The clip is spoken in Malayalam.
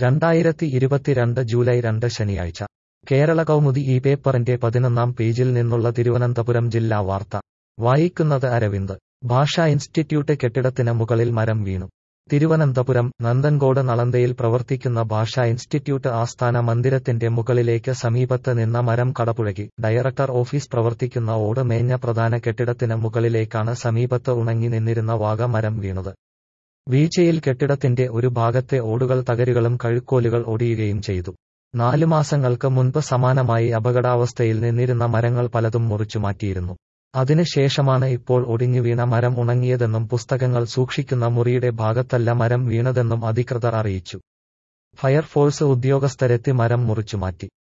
രണ്ടായിരത്തി ഇരുപത്തിരണ്ട് ജൂലൈ രണ്ട് ശനിയാഴ്ച കേരള കൗമുദി ഈ പേപ്പറിന്റെ പതിനൊന്നാം പേജിൽ നിന്നുള്ള തിരുവനന്തപുരം ജില്ലാ വാർത്ത വായിക്കുന്നത് അരവിന്ദ് ഭാഷാ ഇൻസ്റ്റിറ്റ്യൂട്ട് കെട്ടിടത്തിന് മുകളിൽ മരം വീണു തിരുവനന്തപുരം നന്ദൻകോട് നളന്തയിൽ പ്രവർത്തിക്കുന്ന ഭാഷാ ഇൻസ്റ്റിറ്റ്യൂട്ട് ആസ്ഥാന മന്ദിരത്തിന്റെ മുകളിലേക്ക് സമീപത്ത് നിന്ന മരം കടപുഴകി ഡയറക്ടർ ഓഫീസ് പ്രവർത്തിക്കുന്ന ഓട് മേഞ്ഞ പ്രധാന കെട്ടിടത്തിന് മുകളിലേക്കാണ് സമീപത്ത് ഉണങ്ങി നിന്നിരുന്ന വാഗ മരം വീണത് വീഴ്ചയിൽ കെട്ടിടത്തിന്റെ ഒരു ഭാഗത്തെ ഓടുകൾ തകരുകളും കഴുക്കോലുകൾ ഒടിയുകയും ചെയ്തു നാലു മാസങ്ങൾക്ക് മുൻപ് സമാനമായി അപകടാവസ്ഥയിൽ നിന്നിരുന്ന മരങ്ങൾ പലതും മുറിച്ചുമാറ്റിയിരുന്നു അതിനുശേഷമാണ് ഇപ്പോൾ ഒടിഞ്ഞു വീണ മരം ഉണങ്ങിയതെന്നും പുസ്തകങ്ങൾ സൂക്ഷിക്കുന്ന മുറിയുടെ ഭാഗത്തല്ല മരം വീണതെന്നും അധികൃതർ അറിയിച്ചു ഫയർഫോഴ്സ് ഉദ്യോഗസ്ഥരെത്തി മരം മുറിച്ചുമാറ്റി